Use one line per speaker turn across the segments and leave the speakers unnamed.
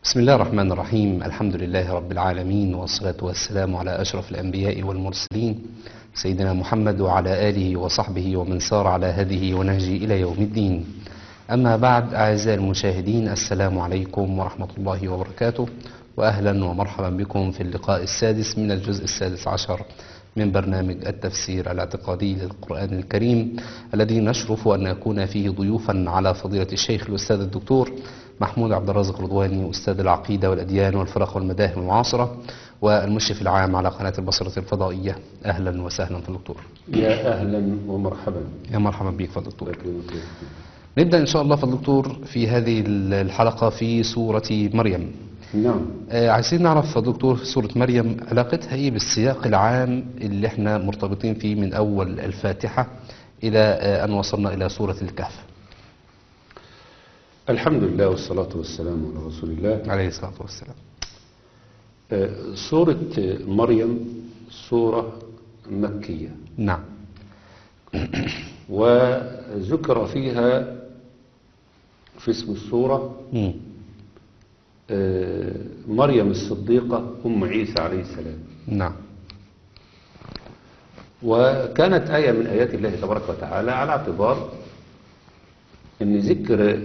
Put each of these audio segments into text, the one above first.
بسم الله الرحمن الرحيم الحمد لله رب العالمين والصلاة والسلام على أشرف الأنبياء والمرسلين سيدنا محمد وعلى آله وصحبه ومن سار على هذه ونهجه إلى يوم الدين أما بعد أعزائي المشاهدين السلام عليكم ورحمة الله وبركاته وأهلا ومرحبا بكم في اللقاء السادس من الجزء السادس عشر من برنامج التفسير الاعتقادي للقرآن الكريم الذي نشرف أن نكون فيه ضيوفا على فضيلة الشيخ الأستاذ الدكتور محمود عبد الرازق رضواني أستاذ العقيدة والأديان والفرق والمذاهب المعاصرة والمشرف العام على قناة البصرة الفضائية أهلا وسهلا في الدكتور
يا أهلا ومرحبا
يا مرحبا بك فضل الدكتور
أكرمك.
نبدأ إن شاء الله فضل الدكتور في هذه الحلقة في سورة مريم
نعم
آه، عايزين نعرف يا دكتور سورة مريم علاقتها ايه بالسياق العام اللي احنا مرتبطين فيه من اول الفاتحة الى آه، ان وصلنا الى سورة الكهف
الحمد لله والصلاة والسلام على رسول الله
عليه الصلاة والسلام
آه، سورة مريم سورة مكية
نعم
وذكر فيها في اسم السورة
مم.
آه، مريم الصديقة أم عيسى عليه السلام
نعم
وكانت آية من آيات الله تبارك وتعالى على اعتبار أن ذكر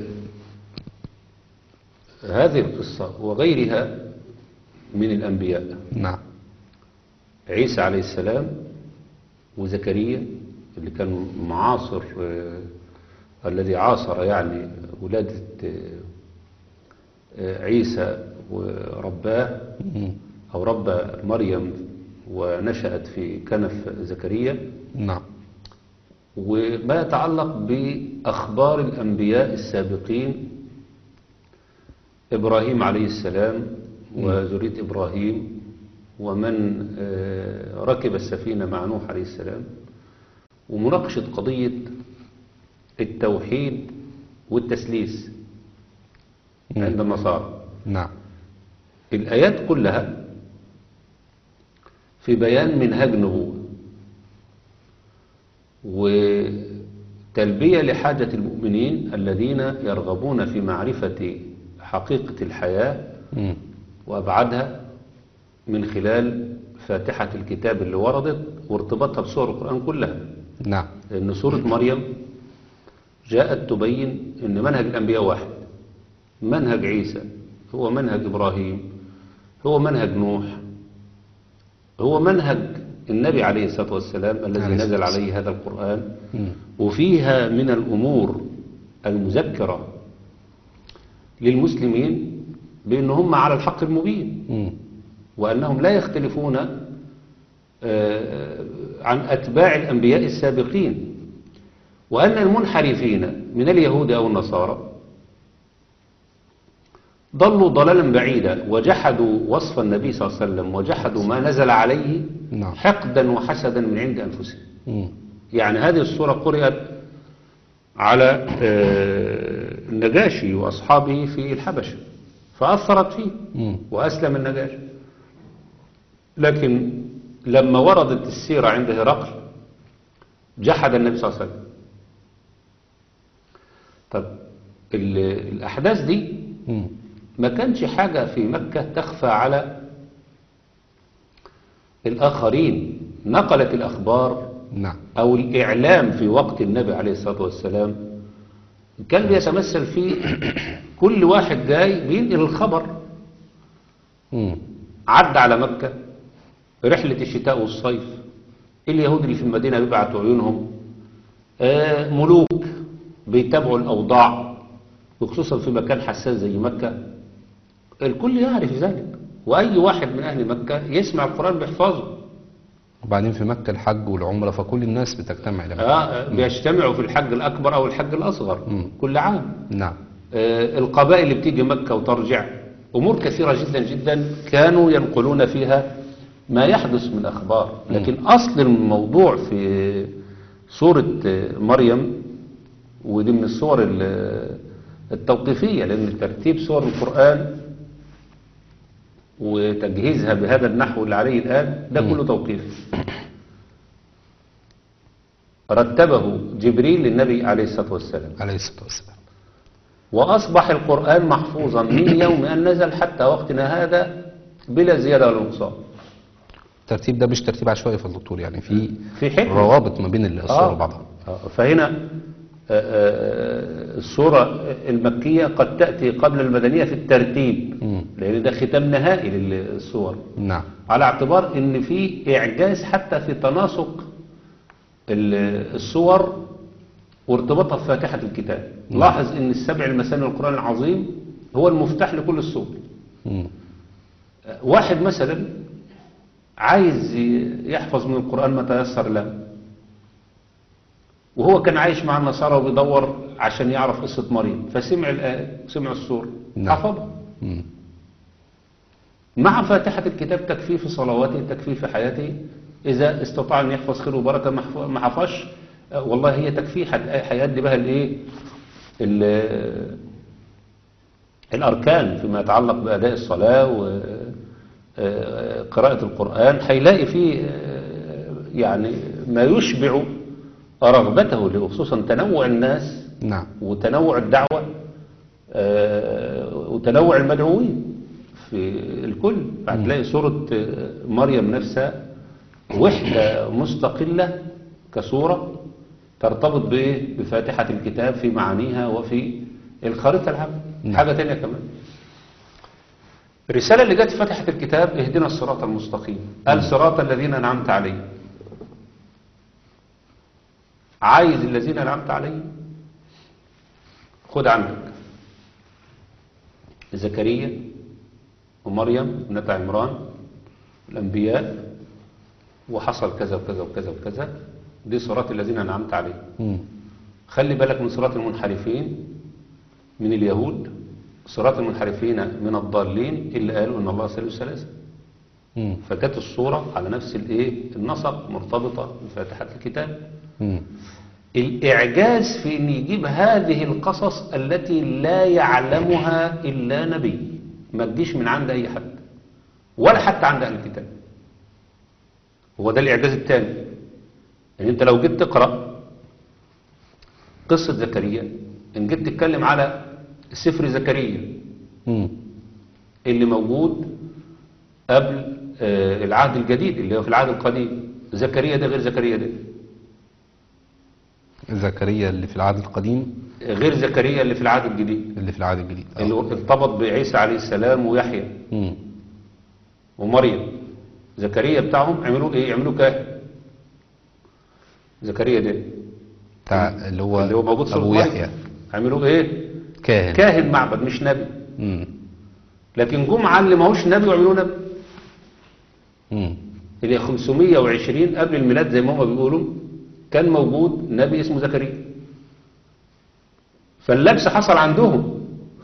هذه القصة وغيرها من الأنبياء
نعم
عيسى عليه السلام وزكريا اللي كان معاصر آه، الذي عاصر يعني ولادة آه، آه، عيسى ورباه
مم.
أو ربى مريم ونشأت في كنف زكريا
نعم
وما يتعلق بأخبار الأنبياء السابقين إبراهيم عليه السلام وذرية إبراهيم ومن آه، ركب السفينة مع نوح عليه السلام ومناقشة قضية التوحيد والتسليس عند النصارى
نعم
الآيات كلها في بيان منهج نبوة وتلبية لحاجة المؤمنين الذين يرغبون في معرفة حقيقة الحياة
مم.
وأبعادها من خلال فاتحة الكتاب اللي وردت وارتباطها بسور القرآن كلها
نعم
لأن سورة مريم جاءت تبين أن منهج الأنبياء واحد منهج عيسى هو منهج إبراهيم هو منهج نوح هو منهج النبي عليه الصلاة والسلام الذي
عليه الصلاة
نزل عليه هذا القرآن
مم.
وفيها من الأمور المذكرة للمسلمين بأن هم على الحق المبين
مم.
وأنهم لا يختلفون آه، عن أتباع الأنبياء السابقين وأن المنحرفين من اليهود أو النصارى ضلوا ضلالا بعيدا وجحدوا وصف النبي صلى الله عليه وسلم وجحدوا ما نزل عليه
نعم.
حقدا وحسدا من عند أنفسهم
مم.
يعني هذه الصورة قرأت على آه، النجاشي وأصحابه في الحبشة فأثرت فيه
مم.
وأسلم النجاشي لكن لما وردت السيرة عند هرقل جحد النبي صلى الله عليه وسلم طب ال- الأحداث دي
مم.
ما كانش حاجة في مكة تخفى على الآخرين نقلت الأخبار
نعم
أو الإعلام في وقت النبي عليه الصلاة والسلام كان بيتمثل في كل واحد جاي بينقل الخبر
مم.
عدى على مكة رحلة الشتاء والصيف اليهود اللي في المدينة بيبعتوا عيونهم آه، ملوك بيتابعوا الأوضاع وخصوصا في مكان حساس زي مكة الكل يعرف ذلك وأي واحد من أهل مكة يسمع القرآن بيحفظه
وبعدين في مكة الحج والعمرة فكل الناس بتجتمع لمكة
آه، بيجتمعوا في الحج الأكبر أو الحج الأصغر
مم.
كل عام
نعم
آه، القبائل اللي بتيجي مكة وترجع أمور كثيرة جدا جدا كانوا ينقلون فيها ما يحدث من أخبار لكن أصل الموضوع في سورة آه، مريم ودي من الصور ال- التوقيفية لأن ترتيب سور القرآن وتجهيزها بهذا النحو اللي عليه الآن ده كله توقيف رتبه جبريل للنبي عليه الصلاة والسلام
عليه الصلاة والسلام
وأصبح القرآن محفوظا من يوم أن نزل حتى وقتنا هذا بلا زيادة ولا نقصان
الترتيب ده مش ترتيب عشوائي في الدكتور يعني في
في حكمة
روابط ما بين الصور وبعضها
آه، فهنا آه، آه، السورة المكية قد تأتي قبل المدنية في الترتيب
مم.
لأن ده ختام نهائي للسور
نعم
على اعتبار ان في اعجاز حتى في تناسق ال- الصور وارتباطها بفاتحة الكتاب
نعم.
لاحظ ان السبع المثاني القرآن العظيم هو المفتاح لكل السور
مم.
واحد مثلا عايز ي- يحفظ من القرآن ما تيسر له وهو كان عايش مع النصارى وبيدور عشان يعرف قصة مريم فسمع الآية سمع السورة
نعم.
حفظها
مم.
مع فاتحة الكتاب تكفيه في صلواته تكفيه في حياته إذا استطاع أن يحفظ خير وبركة ما حف- ما حفظش آه، والله هي تكفيه حد- هيأدي بها الإيه ال- الأركان فيما يتعلق بأداء الصلاة وقراءة القرآن هيلاقي فيه آه، يعني ما يشبع رغبته له خصوصا تنوع الناس
نعم
وتنوع الدعوة آه، وتنوع المدعوين في الكل هتلاقي سورة آه، مريم نفسها وحدة مستقلة كسورة ترتبط بإيه؟ بفاتحة الكتاب في معانيها وفي الخريطة العامة
نعم.
حاجة تانية كمان الرسالة اللي جت في فاتحة الكتاب اهدنا الصراط المستقيم قال صراط الذين أنعمت عليهم عايز الذين أنعمت عليهم خد عندك زكريا ومريم ابنة عمران الأنبياء وحصل كذا وكذا وكذا وكذا دي صراط الذين أنعمت عليهم
مم.
خلي بالك من صراط المنحرفين من اليهود صراط المنحرفين من الضالين اللي قالوا ان الله ثالث ثلاثة
مم.
فكانت الصورة على نفس الايه النسق مرتبطة بفاتحة الكتاب
مم.
الإعجاز في أن يجيب هذه القصص التي لا يعلمها إلا نبي ما تجيش من عند أي حد ولا حتى عند أهل الكتاب هو ده الإعجاز الثاني يعني أنت لو جيت تقرأ قصة زكريا إن جيت تتكلم على سفر زكريا
مم.
اللي موجود قبل آه، العهد الجديد اللي هو في العهد القديم زكريا ده غير زكريا ده
زكريا اللي في العهد القديم
غير زكريا اللي في العهد الجديد
اللي في العهد الجديد آه.
اللي ارتبط بعيسى عليه السلام ويحيى
مم.
ومريم زكريا بتاعهم عملوا ايه عملوا كاهن زكريا ده
بتاع اللي هو
اللي هو موجود في
ابو
مريم.
يحيى
عملوا ايه
كاهن
كاهن معبد مش نبي
مم.
لكن جم على اللي ماهوش نبي وعملوه نبي
مم.
اللي 520 قبل الميلاد زي ما هم بيقولوا كان موجود نبي اسمه زكريا فاللبس حصل عندهم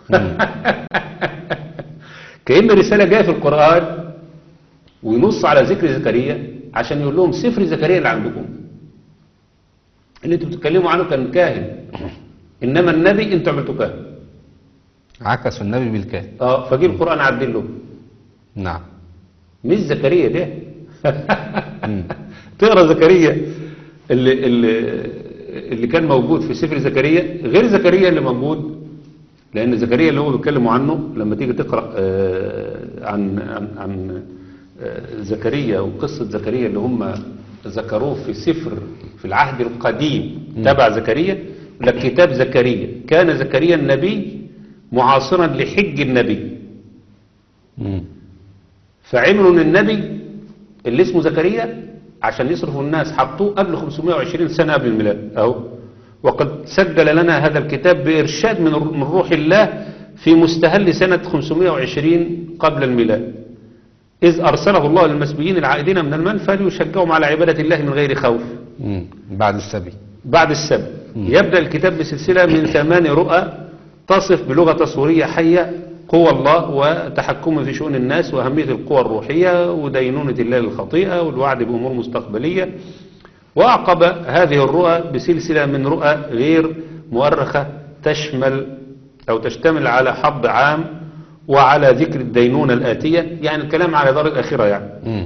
كأن رسالة جاية في القرآن وينص على ذكر زكريا عشان يقول لهم سفر زكريا اللي عندكم اللي انتوا بتتكلموا عنه كان كاهن انما النبي انتوا عملتوا كاهن
عكس النبي بالكاهن
اه فجي القرآن عدل له
نعم
مش زكريا ده
مم.
تقرا زكريا اللي, اللي, اللي كان موجود في سفر زكريا غير زكريا اللي موجود لان زكريا اللي هو بيتكلموا عنه لما تيجي تقرا آه، عن عن, عن آه، زكريا وقصه زكريا اللي هم ذكروه في سفر في العهد القديم تبع زكريا يقول لك كتاب زكريا كان زكريا النبي معاصرا لحج النبي
مم.
فعملوا ان النبي اللي اسمه زكريا عشان يصرفوا الناس حطوه قبل 520 سنة قبل الميلاد اهو وقد سجل لنا هذا الكتاب بإرشاد من من روح الله في مستهل سنة 520 قبل الميلاد إذ أرسله الله للمسبيين العائدين من المنفى ليشجعهم على عبادة الله من غير خوف
مم. بعد السبي
بعد السبت يبدأ الكتاب بسلسلة من ثمان رؤى تصف بلغة تصويرية حية قوى الله وتحكمه في شؤون الناس وأهمية القوى الروحية ودينونة الله للخطيئة والوعد بأمور مستقبلية وأعقب هذه الرؤى بسلسلة من رؤى غير مؤرخة تشمل أو تشتمل على حظ عام وعلى ذكر الدينونة الآتية يعني الكلام على دار الآخرة يعني
مم.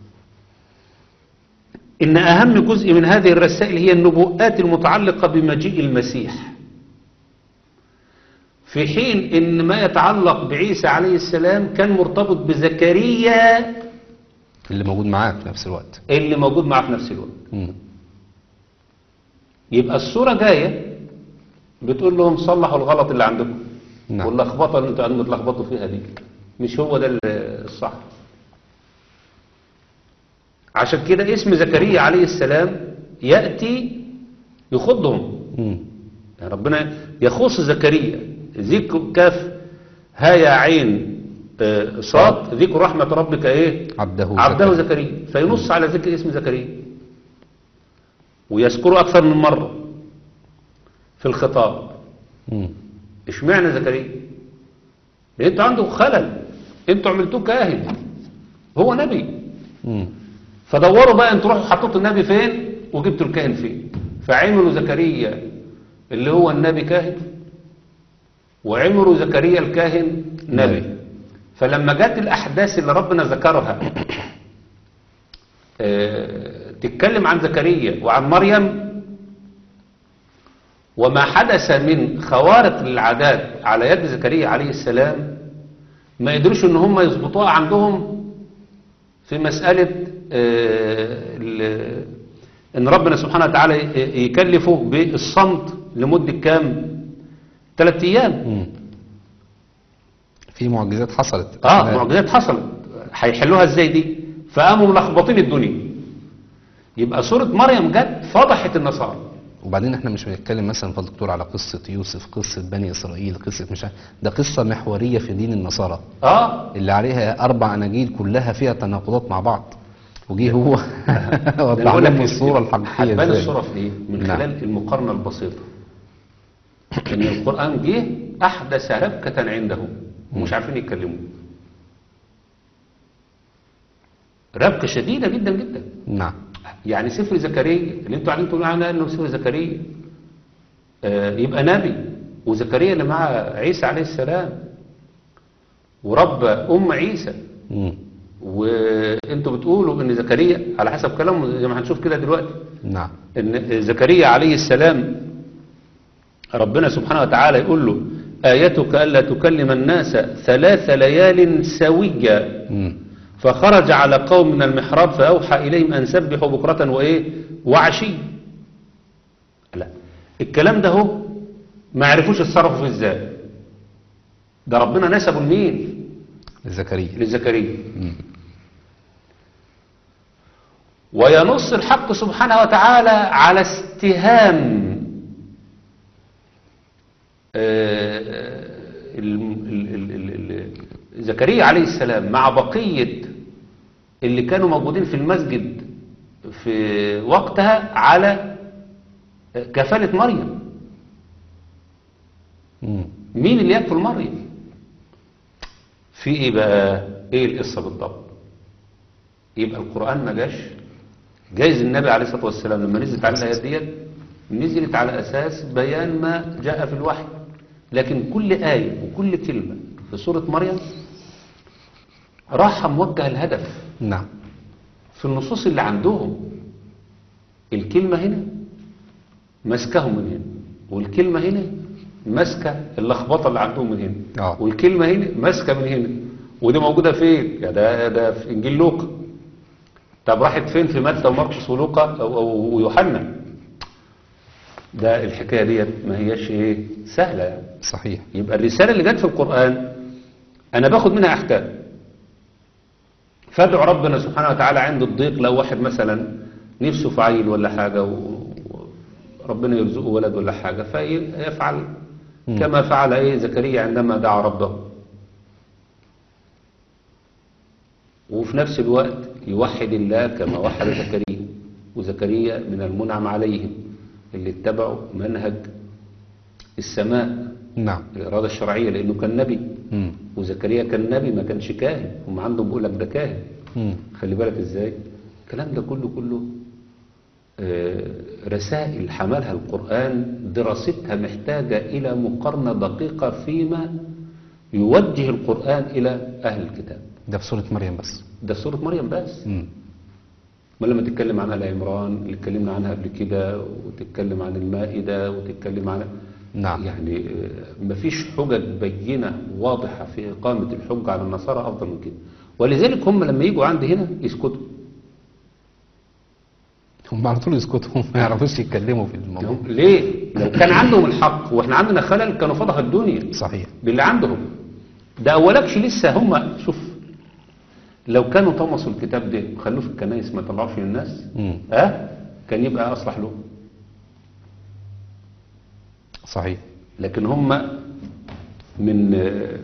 إن أهم جزء من هذه الرسائل هي النبوءات المتعلقة بمجيء المسيح في حين ان ما يتعلق بعيسى عليه السلام كان مرتبط بزكريا
اللي موجود معاه في نفس الوقت
اللي موجود معاه في نفس الوقت
مم.
يبقى الصورة جاية بتقول لهم صلحوا الغلط اللي عندكم
نعم.
واللخبطة اللي انتوا قاعدين بتلخبطوا فيها دي مش هو ده ال- الصح عشان كده اسم زكريا عليه السلام يأتي يخضهم
مم.
يعني ربنا يخص زكريا ذكر كاف ها يا عين آه، صاد ذكر رحمة ربك ايه
عبده
عبده
زكريا.
زكريا فينص على ذكر اسم زكريا ويذكره أكثر من مرة في الخطاب
مم.
اشمعنى زكريا لأن انتوا عنده خلل انتوا عملتوه كاهن هو نبي
مم.
فدوروا بقى انتوا روحوا حطيتوا النبي فين وجبتوا الكاهن فين فعملوا زكريا اللي هو النبي كاهن وعملوا زكريا الكاهن نبي
نبي.
فلما جت الأحداث اللي ربنا ذكرها آه، تتكلم عن زكريا وعن مريم وما حدث من خوارق للعادات على يد زكريا عليه السلام ما قدروش ان هم يظبطوها عندهم في مسألة آه، ال- ان ربنا سبحانه وتعالى ي- يكلفه بالصمت لمدة كام ثلاث ايام
مم. في معجزات حصلت
اه معجزات حصلت هيحلوها ازاي دي فقاموا ملخبطين الدنيا يبقى سورة مريم جت فضحت النصارى
وبعدين احنا مش بنتكلم مثلا في الدكتور على قصة يوسف قصة بني إسرائيل قصة مش عارف- ده قصة محورية في دين النصارى
اه
اللي عليها أربع أناجيل كلها فيها تناقضات مع بعض وجه هو
ده
وضح
بقول لك
لهم الصورة الحقيقية
هتبان
ازاي
الصورة في ايه من
نعم.
خلال المقارنة البسيطة ان القرآن جه احدث ربكة عندهم ومش عارفين يتكلموا ربكة شديدة جدا جدا
نعم
يعني سفر زكريا اللي انتوا قاعدين تقولوا عنه انه سفر زكريا آه، يبقى نبي وزكريا اللي مع عيسى عليه السلام ورب ام عيسى
مم.
وانتوا بتقولوا ان زكريا على حسب كلامه زي ما هنشوف كده دلوقتي
نعم
ان زكريا عليه السلام ربنا سبحانه وتعالى يقول له آيتك ألا تكلم الناس ثلاث ليال سويا
مم.
فخرج على قوم من المحراب فأوحى إليهم أن سبحوا بكرة وإيه وعشي لا الكلام ده هو ما عرفوش يتصرفوا فيه ازاي ده ربنا نسبه لمين
زكريا
لزكريا
مم.
وينص الحق سبحانه وتعالى على استهام آه، ال- ال- ال- ال- ال- زكريا عليه السلام مع بقية اللي كانوا موجودين في المسجد في وقتها على كفالة مريم
مم.
مين اللي يكفل مريم في ايه بقى ايه القصة بالضبط يبقى القرآن ما جاش جايز النبي عليه الصلاة والسلام لما نزلت على الآيات ديت نزلت على أساس بيان ما جاء في الوحي لكن كل آية وكل كلمة في سورة مريم راح موجه الهدف
نعم
في النصوص اللي عندهم الكلمة هنا ماسكهم من هنا والكلمة هنا ماسكة اللخبطة اللي عندهم من هنا
آه.
والكلمة هنا ماسكة من هنا ودي موجودة فين يا ده ده في إنجيل لوقا طب راحت فين في متى ومرقس ولوقا أو, أو ويوحنا ده الحكاية ديت ما هياش ايه سهلة يعني
صحيح
يبقى الرسالة اللي جت في القرآن أنا باخد منها أحكام فادعو ربنا سبحانه وتعالى عند الضيق لو واحد مثلا نفسه في عيل ولا حاجة و- وربنا يرزقه ولد ولا حاجة فيفعل
مم.
كما فعل ايه زكريا عندما دعا ربه وفي نفس الوقت يوحد الله كما وحد زكريا وزكريا من المنعم عليهم اللي اتبعوا منهج السماء
نعم
الإرادة الشرعية لأنه كان نبي
مم.
وزكريا كان نبي ما كانش كاهن هم عندهم بيقول لك ده كاهن
مم.
خلي بالك ازاي الكلام ده كله كله آه، رسائل حملها القرآن دراستها محتاجة إلى مقارنة دقيقة فيما يوجه القرآن إلى أهل الكتاب
ده في سورة مريم بس
ده سورة مريم بس
مم.
ما لما تتكلم عن آل عمران اللي اتكلمنا عنها قبل كده وتتكلم عن المائدة وتتكلم عن
نعم
يعني آه، مفيش حجج بينة واضحة في إقامة الحج على النصارى أفضل من كده ولذلك هم لما يجوا عندي هنا يسكتوا
هم على طول يسكتوا ما يعرفوش يتكلموا في الموضوع
ليه؟ لو كان عندهم الحق واحنا عندنا خلل كانوا فضحوا الدنيا
صحيح
باللي عندهم ده أولكش لسه هم شوف لو كانوا طمسوا الكتاب ده وخلوه في الكنائس ما طلعوش للناس
مم.
ها كان يبقى أصلح له
صحيح
لكن هم من آه،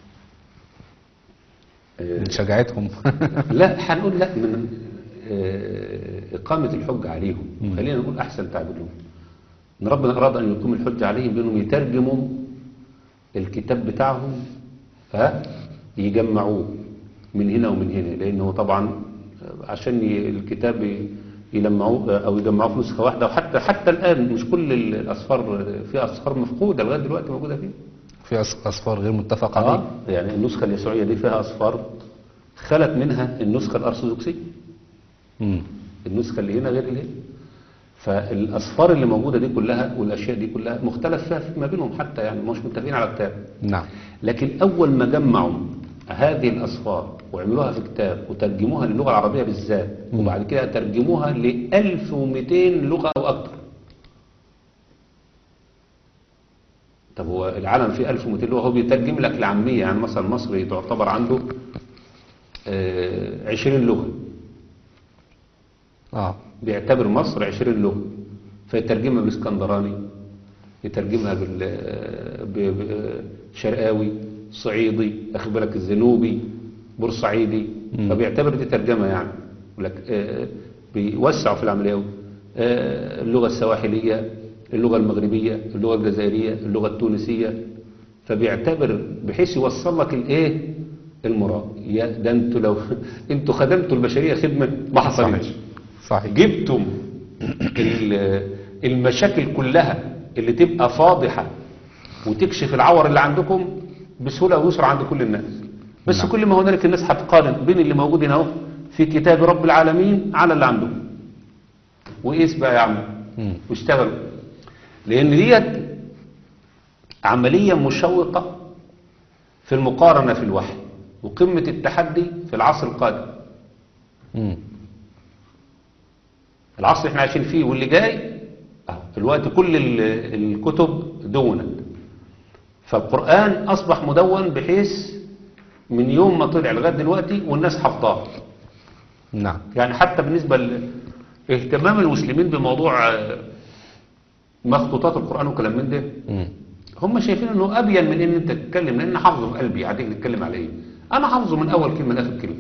آه،
من شجاعتهم
لا هنقول لا من آه، إقامة الحج عليهم خلينا نقول أحسن تعبير لهم إن ربنا أراد أن يقيم الحج عليهم بأنهم يترجموا الكتاب بتاعهم ها يجمعوه من هنا ومن هنا لأنه طبعا عشان ي- الكتاب ي- يلمعوه أو يجمعوه في نسخة واحدة وحتى حتى الآن مش كل الأصفار في أصفار مفقودة لغاية دلوقتي موجودة فيه
في أص- أصفار غير متفق عليه
آه يعني النسخة اليسوعية دي فيها أصفار خلت منها النسخة الأرثوذكسية
مم.
النسخة اللي هنا غير اللي هنا فالأصفار اللي موجودة دي كلها والأشياء دي كلها مختلف فيها ما بينهم حتى يعني مش متفقين على كتاب نعم
لكن أول ما جمعوا هذه الأصفار وعملوها في كتاب وترجموها للغة العربية بالذات وبعد كده ترجموها ل 1200 لغة أو أكثر طب هو العالم فيه 1200 لغة هو بيترجم لك لعامية يعني مثلا مصري تعتبر عنده آه، 20 لغة
اه
بيعتبر مصر 20 لغة فيترجمها بالاسكندراني يترجمها بالشرقاوي صعيدي اخد بالك الزنوبي بورسعيدي فبيعتبر دي ترجمة يعني يقول لك آه، بيوسعوا في العملية أوي. آه، اللغة السواحلية اللغة المغربية اللغة الجزائرية اللغة التونسية فبيعتبر بحيث يوصل لك الايه المراد يا ده انتوا لو انتوا خدمتوا البشرية خدمة ما حصلتش
صحيح
جبتم ال- المشاكل كلها اللي تبقى فاضحة وتكشف العور اللي عندكم بسهولة ويسر عند كل الناس بس
نعم.
كل ما هنالك الناس هتقارن بين اللي موجود هنا اهو في كتاب رب العالمين على اللي عندهم وقيس بقى يا عم
مم.
واشتغلوا لان ديت عملية مشوقة في المقارنة في الوحي وقمة التحدي في العصر القادم
مم.
العصر اللي احنا عايشين فيه واللي جاي اهو الوقت كل ال- الكتب دونت فالقرآن أصبح مدون بحيث من يوم ما طلع لغاية دلوقتي والناس حافظاه
نعم
يعني حتى بالنسبة لاهتمام المسلمين بموضوع آه، مخطوطات القرآن وكلام من ده
مم.
هم شايفين انه ابين من ان انت تتكلم لان حافظه في قلبي عادي نتكلم على ايه انا حافظه من اول كلمه لاخر كلمه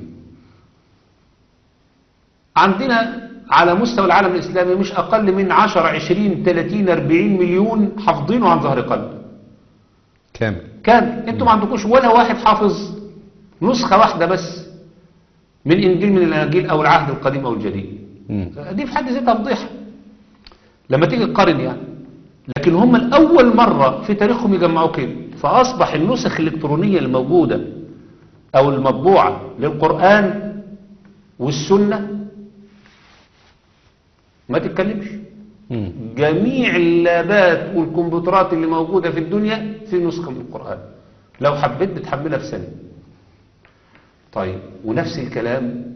عندنا على مستوى العالم الاسلامي مش اقل من 10 20 30 40 مليون حافظينه عن ظهر قلب
كامل
كان انتوا ما عندكوش ولا واحد حافظ نسخه واحده بس من انجيل من الاناجيل او العهد القديم او الجديد
مم.
دي في حد ذاتها فضيحه لما تيجي تقارن يعني لكن هم الأول مرة في تاريخهم يجمعوا كده فأصبح النسخ الإلكترونية الموجودة أو المطبوعة للقرآن والسنة ما تتكلمش
مم.
جميع اللابات والكمبيوترات اللي موجودة في الدنيا في نسخة من القرآن لو حبيت بتحملها في ثانية طيب ونفس الكلام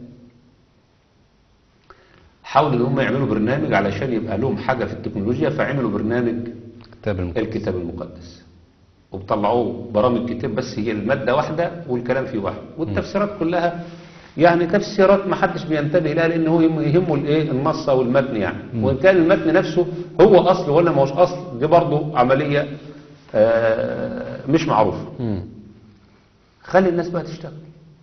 حاولوا ان هم يعملوا برنامج علشان يبقى لهم حاجة في التكنولوجيا فعملوا برنامج
كتاب المقدس
الكتاب المقدس وبطلعوه برامج كتاب بس هي المادة واحدة والكلام فيه واحد والتفسيرات كلها يعني تفسيرات ما حدش بينتبه لها لان هو يهم- يهمه الايه النص او المتن يعني وان كان المتن نفسه هو اصل ولا ما هوش اصل دي برضه عملية آه، مش معروفة
مم.
خلي الناس بقى تشتغل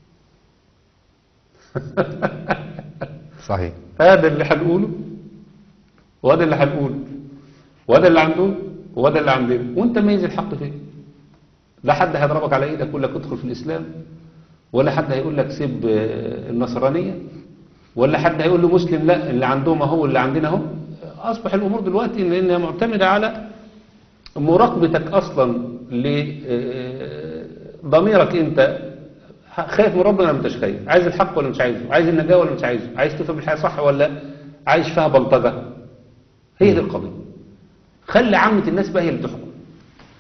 صحيح
هذا اللي هنقوله وهذا اللي هنقوله وهذا اللي عندهم وهذا اللي عندنا وانت ميز الحق فين لا حد هيضربك على ايدك يقول لك ادخل في الاسلام ولا حد هيقول لك سيب آه، النصرانيه ولا حد هيقول له مسلم لا اللي عندهم هو اللي عندنا اهو اصبح الامور دلوقتي ان انها معتمده على مراقبتك اصلا لضميرك انت خايف من ربنا ولا ما انتش خايف عايز الحق ولا مش عايزه عايز النجاه ولا مش عايزه عايز تفهم الحياه صح ولا عايش فيها بلطجه هي دي القضيه خلي عامه الناس بقى هي اللي تحكم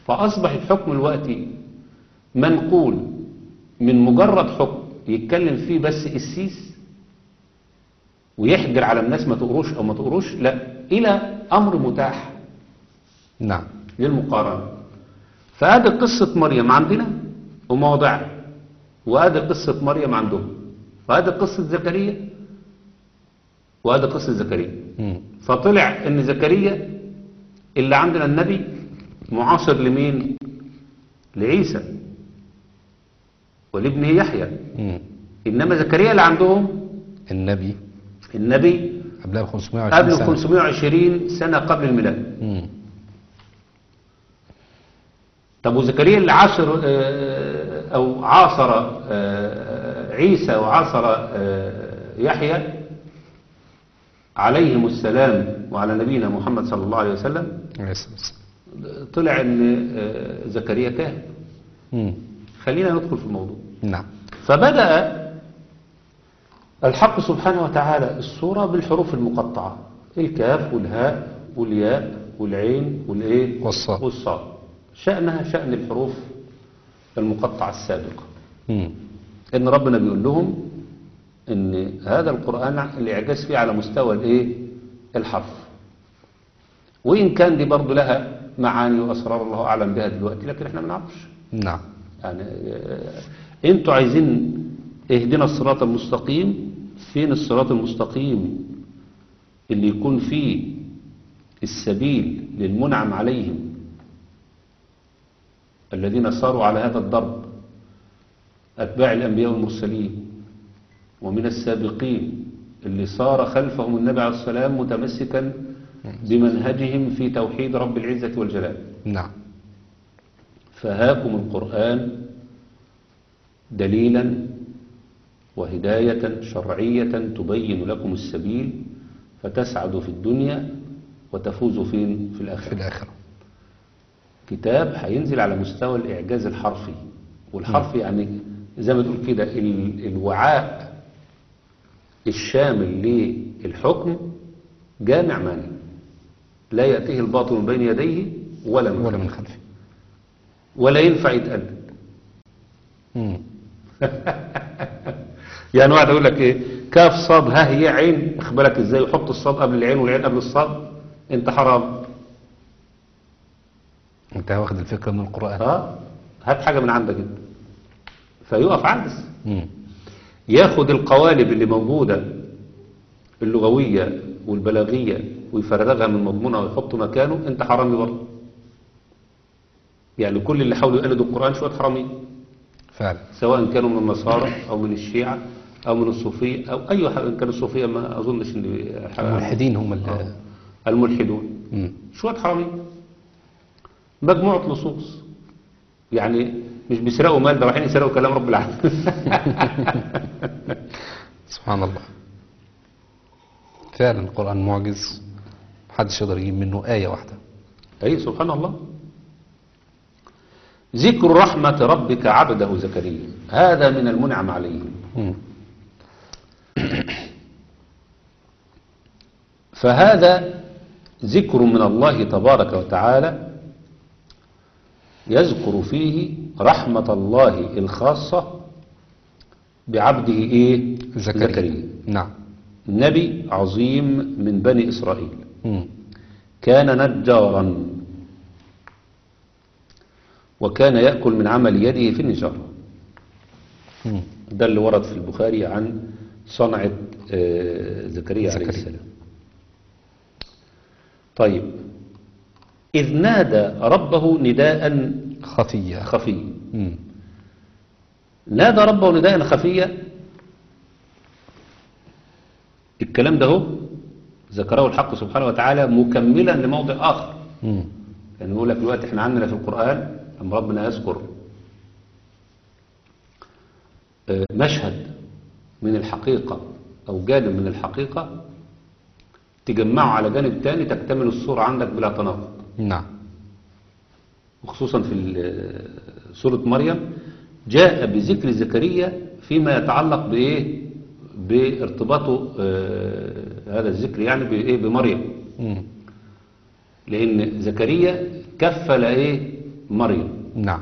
فأصبح الحكم الوقتي منقول من مجرد حكم يتكلم فيه بس السيس ويحجر على الناس ما تقروش أو ما تقروش لا إلى أمر متاح
نعم
للمقارنة فهذه قصة مريم عندنا ومواضعها وهذه قصة مريم عندهم وهذه قصة زكريا وهذه قصة زكريا
مم.
فطلع ان زكريا اللي عندنا النبي معاصر لمين لعيسى ولابنه يحيى
مم.
انما زكريا اللي عندهم
النبي
النبي
قبلها ب 520
قبل
سنة
520 سنة قبل الميلاد
مم.
طب وزكريا اللي عاصر آه، او عاصر آه، عيسى وعاصر آه، يحيى عليهم السلام وعلى نبينا محمد صلى الله عليه وسلم
عليه الصلاة والسلام.
طلع ان آه، زكريا كاهن
مم.
خلينا ندخل في الموضوع
نعم
فبدأ الحق سبحانه وتعالى السورة بالحروف المقطعة الكاف والهاء والياء والعين والايه
والصاد.
والصاد شأنها شأن الحروف المقطعة السابقة
مم.
ان ربنا بيقول لهم ان هذا القرآن الاعجاز فيه على مستوى الايه الحرف وان كان دي برضه لها معاني واسرار الله اعلم بها دلوقتي لكن احنا ما نعرفش
نعم
يعني آه، انتوا عايزين اهدنا الصراط المستقيم فين الصراط المستقيم اللي يكون فيه السبيل للمنعم عليهم الذين صاروا على هذا الضرب أتباع الأنبياء والمرسلين ومن السابقين اللي صار خلفهم النبي عليه السلام متمسكا بمنهجهم في توحيد رب العزة والجلال
نعم
فهاكم القرآن دليلا وهداية شرعية تبين لكم السبيل فتسعدوا في الدنيا وتفوزوا فين في
في
الآخرة
الآخرة
كتاب هينزل على مستوى الإعجاز الحرفي والحرف يعني زي ما تقول كده ال- الوعاء الشامل للحكم جامع مانع لا يأتيه الباطل من بين يديه ولا من
ولا
خلفه
من خلفه
ولا ينفع يتقلد
مم.
يعني واحد يقول لك ايه كاف صاد ها هي عين اخبرك ازاي وحط الصاد قبل العين والعين قبل الصاد انت حرام
انت واخد الفكرة من القرآن
اه هات حاجة من عندك انت فيقف عجز
مم.
ياخد القوالب اللي موجودة اللغوية والبلاغية ويفرغها من مضمونها ويحطه مكانه انت حرامي برضه يعني كل اللي حاولوا يقلدوا القرآن شوية حرامي
فعلا
سواء كانوا من النصارى او من الشيعة او من الصوفية او اي حاجة ان كان الصوفية ما اظنش ان
الملحدين هم اللي
آه. الملحدون
مم.
شوية حرامي مجموعة لصوص يعني مش بيسرقوا مال ده رايحين يسرقوا كلام رب العالمين
سبحان الله فعلا القرآن معجز محدش يقدر يجيب منه آية واحدة
اي سبحان الله ذكر رحمة ربك عبده زكريا هذا من المنعم عليه
مم.
فهذا ذكر من الله تبارك وتعالى يذكر فيه رحمة الله الخاصة بعبده ايه
زكريا.
زكريا
نعم
نبي عظيم من بني إسرائيل
مم.
كان نجارا وكان يأكل من عمل يده في النجارة
مم.
ده اللي ورد في البخاري عن صنعة آه، زكريا عليه
زكريا.
السلام طيب إذ نادى ربه نداء
خفية
خفيا
مم.
نادى ربه نداء خفيا الكلام ده هو ذكره الحق سبحانه وتعالى مكملا لموضع آخر
مم.
يعني يقول لك دلوقتي احنا عندنا في القرآن لما ربنا يذكر آه، مشهد من الحقيقة أو جانب من الحقيقة تجمعه على جانب تاني تكتمل الصورة عندك بلا تناقض
نعم
وخصوصا في ال- سورة مريم جاء بذكر زكريا فيما يتعلق بإيه بارتباطه آه، هذا الذكر يعني بإيه بمريم
مم.
لأن زكريا كفل إيه مريم
نعم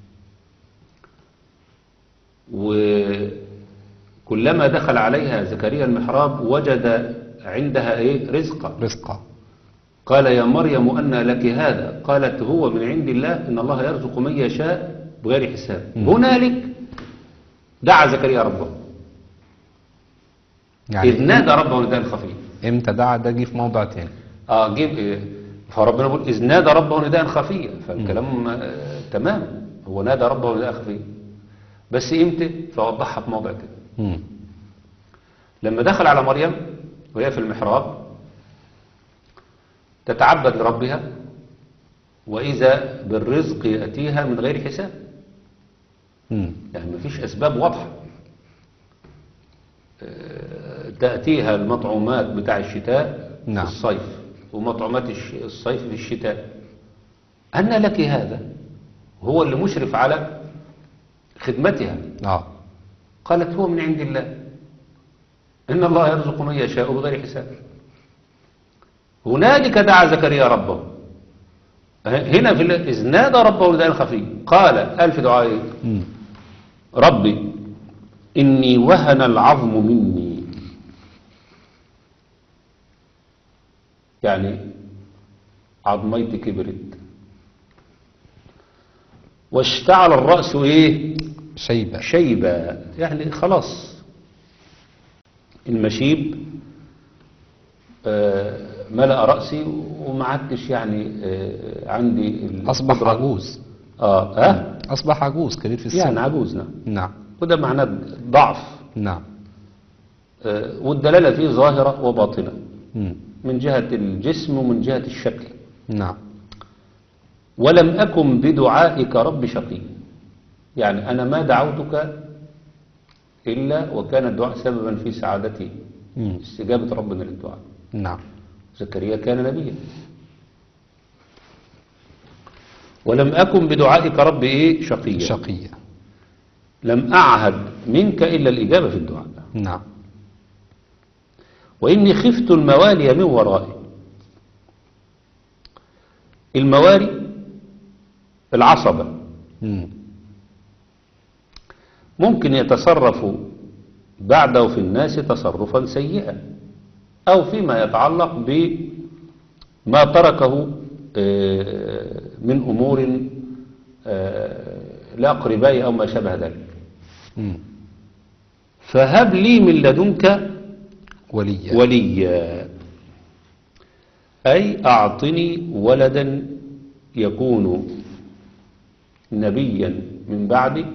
وكلما دخل عليها زكريا المحراب وجد عندها ايه رزقا
رزقا
قال يا مريم أن لك هذا قالت هو من عند الله إن الله يرزق من يشاء بغير حساب
مم.
هنالك دعا زكريا ربه
يعني
إذ نادى ربه نداء خفيف
امتى دعا ده جه في موضع تاني
اه جيب إيه فربنا بيقول إذ نادى ربه نداء خفيا فالكلام آه تمام هو نادى ربه نداء خفيا بس امتى فوضحها في موضع كده
مم.
لما دخل على مريم وهي في المحراب تتعبد لربها وإذا بالرزق يأتيها من غير حساب
مم.
يعني مفيش أسباب واضحة آه، تأتيها المطعومات بتاع الشتاء
نعم.
في الصيف ومطعومات الش- الصيف في الشتاء أن لك هذا هو اللي مشرف على خدمتها
اه
قالت هو من عند الله إن الله يرزق من يشاء بغير حساب هنالك دعا زكريا ربه هنا في ال- إذ نادى ربه نداء خفي قال ألف دعاء
مم.
ربي إني وهن العظم مني يعني عظميتي كبرت واشتعل الرأس إيه
شيبة
شيبة يعني خلاص المشيب آه، ملأ رأسي وما عدتش يعني آه، عندي ال-
أصبح
القدرة-
عجوز
اه اه
أصبح عجوز كبير في السن
يعني عجوز نعم
نعم
وده معناه ضعف
نعم
آه، والدلالة فيه ظاهرة وباطنة
مم.
من جهة الجسم ومن جهة الشكل
نعم
ولم أكن بدعائك رب شقي يعني أنا ما دعوتك إلا وكان الدعاء سببا في سعادتي
مم.
استجابة ربنا للدعاء
نعم
زكريا كان نبيا ولم أكن بدعائك رب إيه شقيا
شقية
لم أعهد منك إلا الإجابة في الدعاء
نعم
وإني خفت الموالي من ورائي الموالي العصبة
مم.
ممكن يتصرف بعده في الناس تصرفا سيئا أو فيما يتعلق بما تركه آه، من أمور آه، لأقربائي أو ما شابه ذلك
مم.
فهب لي من لدنك
وليا
وليا أي أعطني ولدا يكون نبيا من بعدي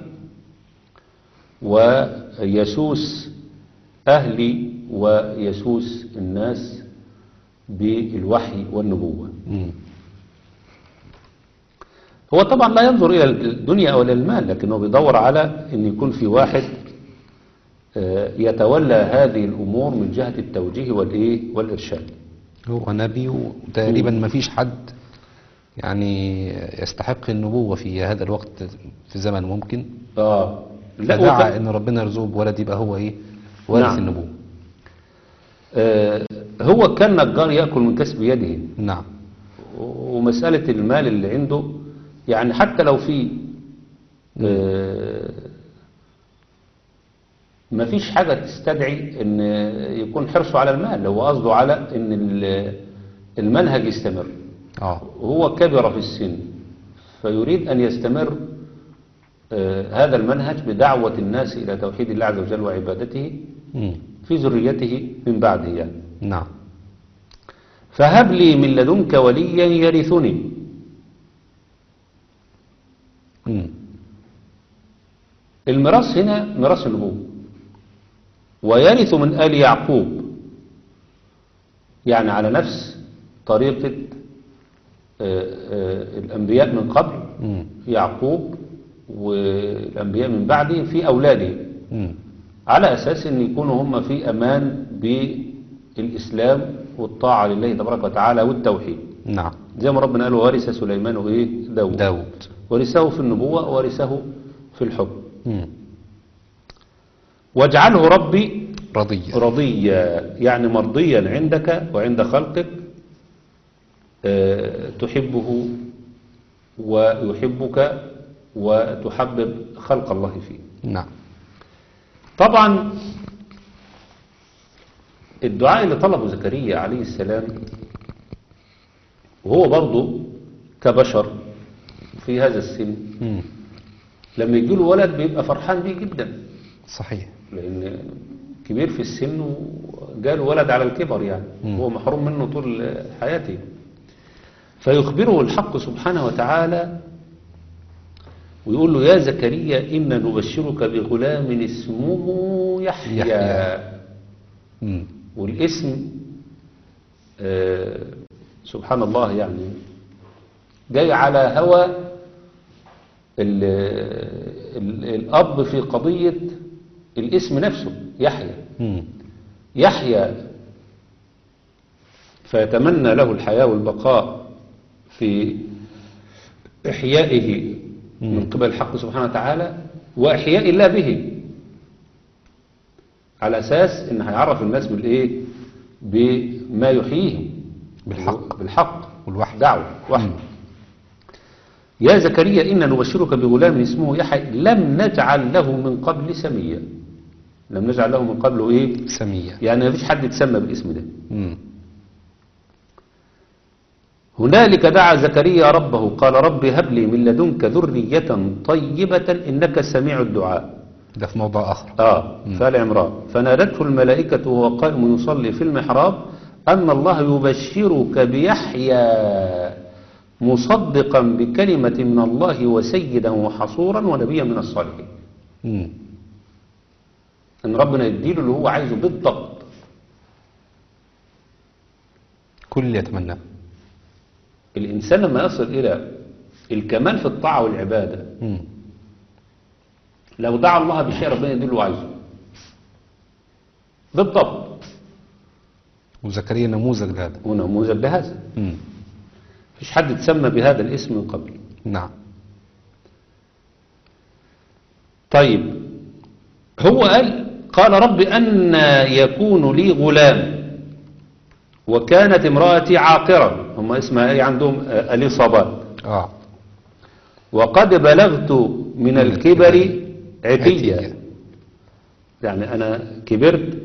ويسوس أهلي ويسوس الناس بالوحي والنبوة
مم.
هو طبعا لا ينظر إلى الدنيا أو إلى المال لكنه بيدور على أن يكون في واحد آه، يتولى هذه الأمور من جهة التوجيه والإيه والإرشاد
هو نبي وتقريبا ما فيش حد يعني يستحق النبوة في هذا الوقت في زمن ممكن
آه لا
فدعا
وك-
ان ربنا يرزقه بولد يبقى هو ايه وارث
نعم.
النبوة
آه هو كان نجار يأكل من كسب يده
نعم
ومسألة المال اللي عنده يعني حتى لو في آه ما فيش حاجة تستدعي ان يكون حرصه على المال هو قصده على ان ال- المنهج يستمر
اه
هو كبر في السن فيريد أن يستمر آه، هذا المنهج بدعوة الناس إلى توحيد الله عز وجل وعبادته
مم.
في ذريته من بعده يعني
نعم
فهب لي من لدنك وليا يرثني
مم.
الميراث هنا ميراث النبوة ويرث من آل يعقوب يعني على نفس طريقة آه، آه، الأنبياء من قبل
مم.
يعقوب والأنبياء من بعده في أولاده
مم.
على أساس أن يكونوا هم في أمان بالإسلام والطاعة لله تبارك وتعالى والتوحيد
نعم
زي ما ربنا قال وورث سليمان إيه داود
داود
ورثه في النبوة ورثه في الحكم
مم.
واجعله ربي
رضية
رضيا يعني مرضيا عندك وعند خلقك آه، تحبه ويحبك وتحبب خلق الله فيه
نعم
طبعا الدعاء اللي طلبه زكريا عليه السلام وهو برضه كبشر في هذا السن
مم.
لما يجي له ولد بيبقى فرحان بيه جدا
صحيح
لان كبير في السن وجاله ولد على الكبر يعني
مم.
هو محروم منه طول حياته فيخبره الحق سبحانه وتعالى ويقول له يا زكريا إنا نبشرك بغلام اسمه يحيى,
يحيى. مم.
والاسم آه سبحان الله يعني جاي على هوى ال ال الأب في قضية الاسم نفسه يحيى
مم.
يحيى فيتمنى له الحياة والبقاء في إحيائه من قبل الحق سبحانه وتعالى وإحياء الله به على أساس إن هيعرف الناس بالإيه بما يحييهم
بالحق.
بالحق
والوحي.
دعوة وحي يا زكريا إنا نبشرك بغلام اسمه يحيى لم نجعل له من قبل سميا لم نجعل له من قبله إيه
سمية
يعني ما فيش حد يتسمى بالاسم ده
مم.
هنالك دعا زكريا ربه قال رب هب لي من لدنك ذرية طيبة إنك سميع الدعاء
ده في موضع آخر
آه فآل عمران فنادته الملائكة وهو قائم يصلي في المحراب أن الله يبشرك بيحيى مصدقا بكلمة من الله وسيدا وحصورا ونبيا من الصالحين
مم.
أن ربنا يديله اللي هو عايزه بالضبط
كل يتمنى
الإنسان لما يصل إلى الكمال في الطاعة والعبادة
مم.
لو دعا الله بشيء ربنا يديله اللي عايزه بالضبط
وزكريا نموذج لهذا
ونموذج لهذا
مم.
مفيش حد تسمى بهذا الاسم من قبل
نعم
طيب هو قال قال رب أن يكون لي غلام وكانت امرأتي عاقرا هم اسمها ايه عندهم آه، اليصابات
آه
وقد بلغت من الكبر عتيا
عتيا.
يعني أنا كبرت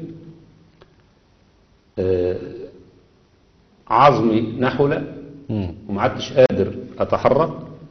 آه، عظمي نحل
مم.
وما عدتش قادر أتحرك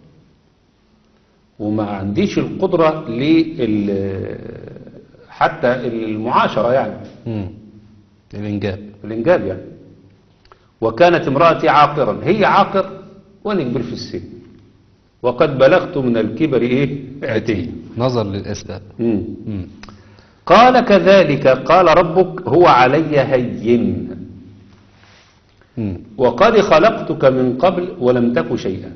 وما عنديش القدرة لل حتى المعاشرة يعني
مم. الإنجاب
الإنجاب يعني وكانت امرأتي عاقرا هي عاقر وأنا كبير في السن وقد بلغت من الكبر إيه عتيا
نظر للأسباب
مم.
مم.
قال كذلك قال ربك هو علي هين
مم.
وقد خلقتك من قبل ولم تك شيئا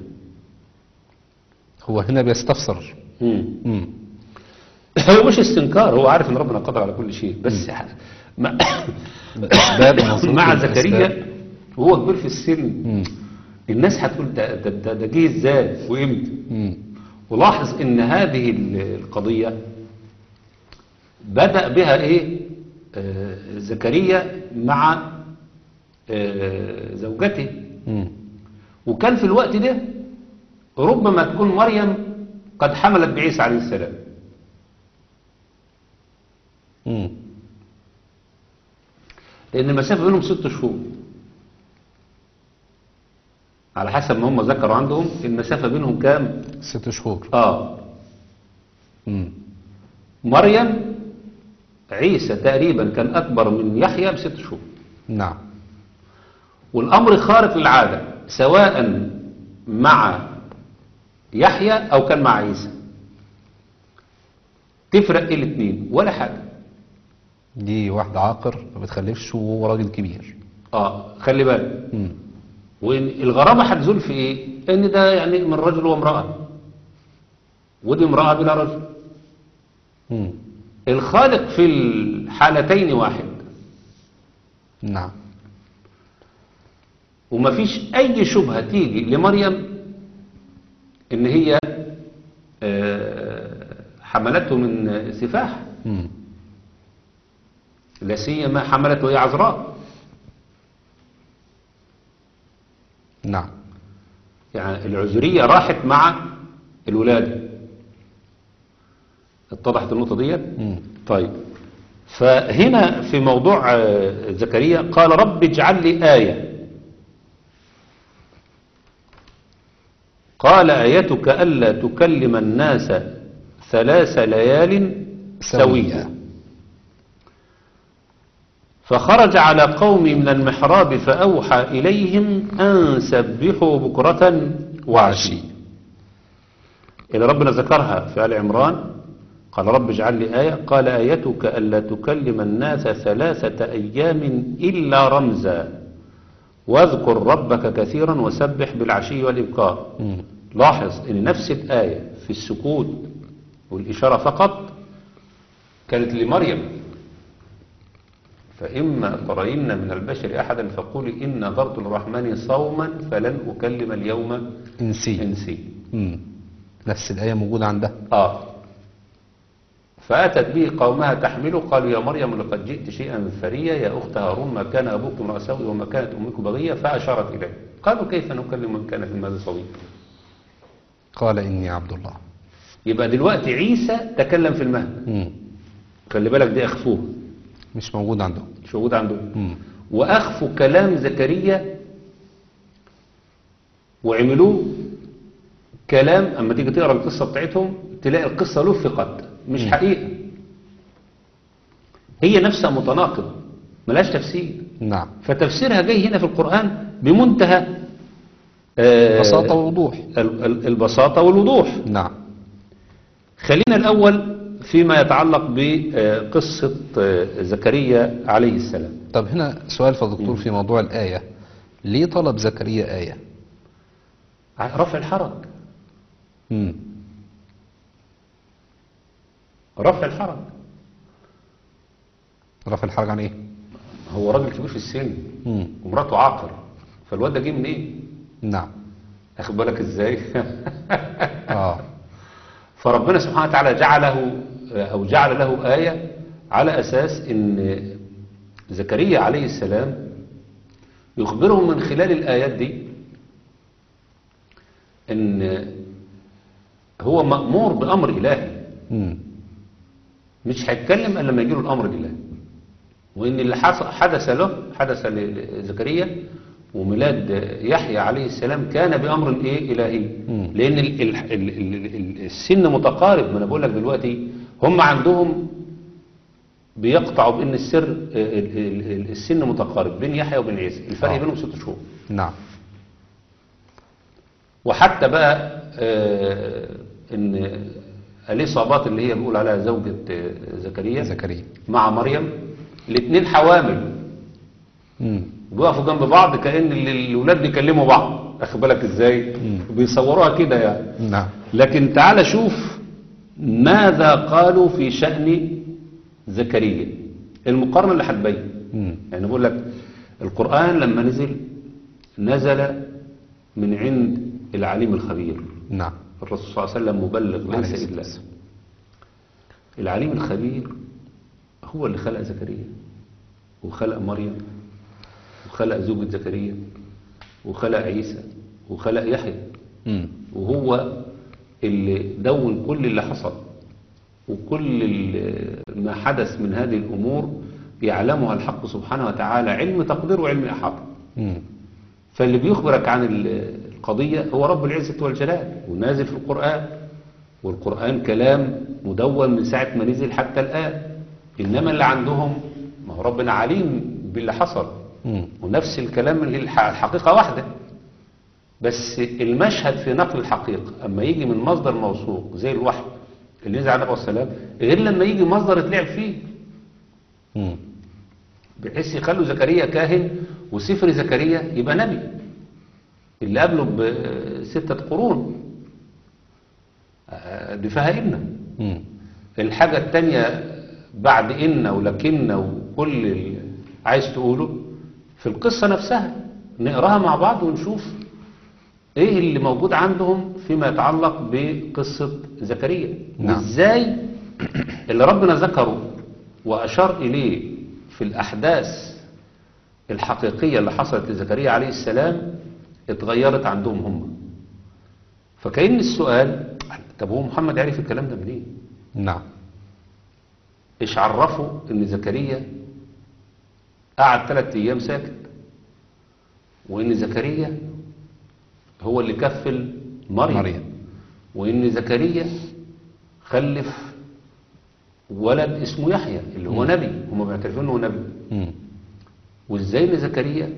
هو هنا بيستفسر
مم.
مم.
هو مش استنكار هو عارف ان ربنا قادر على كل شيء بس مع,
الأسباب نظرته
مع
للأسباب.
زكريا وهو كبير في السن
مم.
الناس هتقول ده ده ده, ده جه ازاي وامتى
مم.
ولاحظ ان هذه ال- القضية بدأ بها ايه آه زكريا مع آه زوجته
مم.
وكان في الوقت ده ربما تكون مريم قد حملت بعيسى عليه السلام
مم.
لأن المسافة بينهم ست شهور على حسب ما هم ذكروا عندهم المسافة بينهم كام؟
ست شهور
آه
مم.
مريم عيسى تقريبا كان أكبر من يحيى بست شهور
نعم
والأمر خارق للعادة سواء مع يحيى أو كان مع عيسى تفرق ايه الاثنين ولا حاجة
دي واحدة عاقر ما بتخلفش وهو راجل كبير
اه خلي بالك
مم.
والغرابة هتزول في ايه ان ده يعني من رجل وامرأة ودي امرأة بلا رجل
مم.
الخالق في الحالتين واحد
نعم
ومفيش اي شبهة تيجي لمريم ان هي آه، حملته من سفاح
مم.
لا سيما حملته هي عذراء
نعم
يعني العذرية راحت مع الولادة اتضحت النقطة ديت
مم.
طيب فهنا في موضوع آه، زكريا قال رب اجعل لي آية قال آيتك ألا تكلم الناس ثلاث ليال سويا فخرج على قوم من المحراب فأوحى إليهم أن سبحوا بكرة وعشي اللي ربنا ذكرها في آل عمران قال رب اجعل لي آية قال آيتك ألا تكلم الناس ثلاثة أيام إلا رمزا واذكر ربك كثيرا وسبح بالعشي والإبكار
مم.
لاحظ ان نفس الآية في السكوت والإشارة فقط كانت لمريم فإما ترين من البشر أحدا فقولي إن نذرت للرحمن صوما فلن أكلم اليوم
إنسي
إنسي
مم. نفس الآية موجودة عندها
آه فأتت به قومها تحمله قالوا يا مريم لقد جئت شيئا فريا يا أخت هارون ما كان أبوك امرأ سوء وما كانت أمك بغية فأشارت إليه قالوا كيف نكلم من كان في المهد صبيا
قال إني عبد الله
يبقى دلوقتي عيسى تكلم في المهد
مم.
خلي بالك دي أخفوه
مش موجود عندهم
مش موجود عنده
مم.
وأخفوا كلام زكريا وعملوه كلام أما تيجي تقرأ القصة بتاعتهم تلاقي القصة لفقت مش
مم.
حقيقة هي نفسها متناقضة ملاش تفسير
نعم
فتفسيرها جاي هنا في القرآن بمنتهى آه،
بساطة ووضوح
ال- ال- البساطة والوضوح
نعم
خلينا الأول فيما يتعلق بقصة آه، زكريا عليه السلام
طب هنا سؤال فدكتور في موضوع الآية ليه طلب زكريا آية
رفع الحرج
مم.
رفع الحرج
رفع الحرج عن إيه
هو راجل كبير في السن
مم.
ومراته عاقر فالواد ده جه منين إيه؟
نعم
اخد بالك ازاي
آه
فربنا سبحانه وتعالى جعله او جعل له آية على اساس ان زكريا عليه السلام يخبرهم من خلال الآيات دي ان هو مأمور بأمر إلهي
مم.
مش هيتكلم الا لما يجيله الامر الالهي وان اللي حص- حدث له حدث ل- لزكريا وميلاد يحيى عليه السلام كان بامر ايه الهي
مم.
لان ال ال ال ال ال السن متقارب ما انا بقول لك دلوقتي هم عندهم بيقطعوا بان السر ال- ال- ال- السن متقارب بين يحيى وبين عيسى الفرق
آه.
بينهم ست شهور
نعم
وحتى بقى آه، ان اليصابات اللي هي بيقول عليها زوجة آه، زكريا
زكريا
مع مريم الاثنين حوامل
مم.
بيقفوا جنب بعض كأن ال- الولاد بيكلموا بعض اخد بالك ازاي بيصوروها كده يعني
نعم
لكن تعال شوف ماذا قالوا في شأن زكريا المقارنة اللي هتبين
مم.
يعني بقول لك القرآن لما نزل نزل من عند العليم الخبير
نعم
الرسول صلى الله عليه وسلم مبلغ
عليه
ليس
الصلاة
إلا
والسلام.
العليم الخبير هو اللي خلق زكريا وخلق مريم وخلق زوجة زكريا وخلق عيسى وخلق يحيى
مم.
وهو اللي دون كل اللي حصل وكل ال- ما حدث من هذه الأمور يعلمها الحق سبحانه وتعالى علم تقدير وعلم إحاطة
مم.
فاللي بيخبرك عن ال- القضية هو رب العزة والجلال ونازل في القرآن والقرآن كلام مدون من ساعة ما نزل حتى الآن إنما اللي عندهم ما هو ربنا عليم باللي حصل
مم.
ونفس الكلام اللي الح- الحقيقة واحدة بس المشهد في نقل الحقيقة أما يجي من مصدر موثوق زي الوحي اللي نزل على النبي عليه السلام غير لما يجي مصدر اتلعب فيه
مم.
بحيث يخلوا زكريا كاهن وسفر زكريا يبقى نبي اللي قبله بستة قرون آه، دي فيها إن
مم.
الحاجة التانية بعد إن ولكن وكل اللي عايز تقوله في القصة نفسها نقراها مع بعض ونشوف ايه اللي موجود عندهم فيما يتعلق بقصة زكريا
نعم.
وازاي اللي ربنا ذكره وأشار إليه في الأحداث الحقيقية اللي حصلت لزكريا عليه السلام اتغيرت عندهم هم فكأن السؤال طب هو محمد عرف الكلام ده منين
نعم
ايش عرفه ان زكريا قعد ثلاث ايام ساكت وان زكريا هو اللي كفل مريم,
مريم.
وان زكريا خلف ولد اسمه يحيى اللي هو نبي هم بيعترفون انه نبي
مم.
وازاي ان زكريا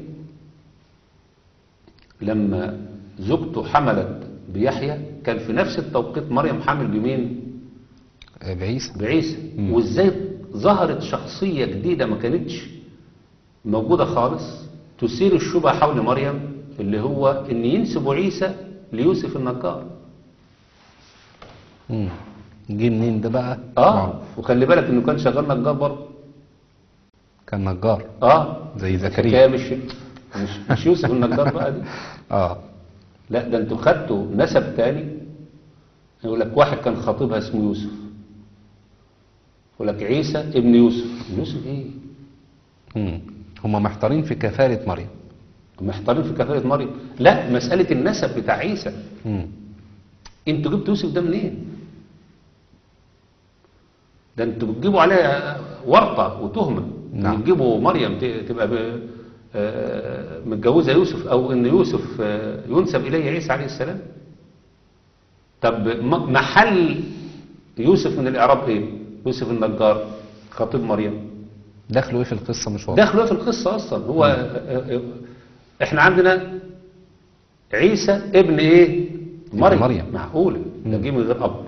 لما زوجته حملت بيحيى كان في نفس التوقيت مريم حامل بمين
آه، بعيسى
بعيسى
مم.
وازاي ظهرت شخصية جديدة ما كانتش موجودة خالص تثير الشبهة حول مريم اللي هو ان ينسبوا عيسى ليوسف النجار
مم. جه منين ده بقى
اه وخلي بالك انه كان شغال نجار برضه
كان نجار
اه
زي
كان
زكريا
مش مش مش يوسف النجار بقى دي
اه
لا ده انتوا خدتوا نسب تاني يقول لك واحد كان خطيبها اسمه يوسف يقول لك عيسى ابن يوسف يوسف ايه
مم. هم محتارين في كفالة مريم
محتارين في كفاله مريم لا مساله النسب بتاع عيسى
مم.
انتوا جبتوا يوسف ده منين ده انتوا بتجيبوا عليه ورطه وتهمه
نعم.
بتجيبوا مريم ت- تبقى ب- آه، متجوزه يوسف او ان يوسف آه، ينسب اليه عيسى عليه السلام طب م- محل يوسف من الاعراب ايه يوسف النجار خطيب مريم
دخلوا ايه في القصة مش واضح
دخلوا في القصة أصلا هو آه، آه، إحنا عندنا عيسى ابن إيه مريم,
مريم.
معقولة ده جه من غير أب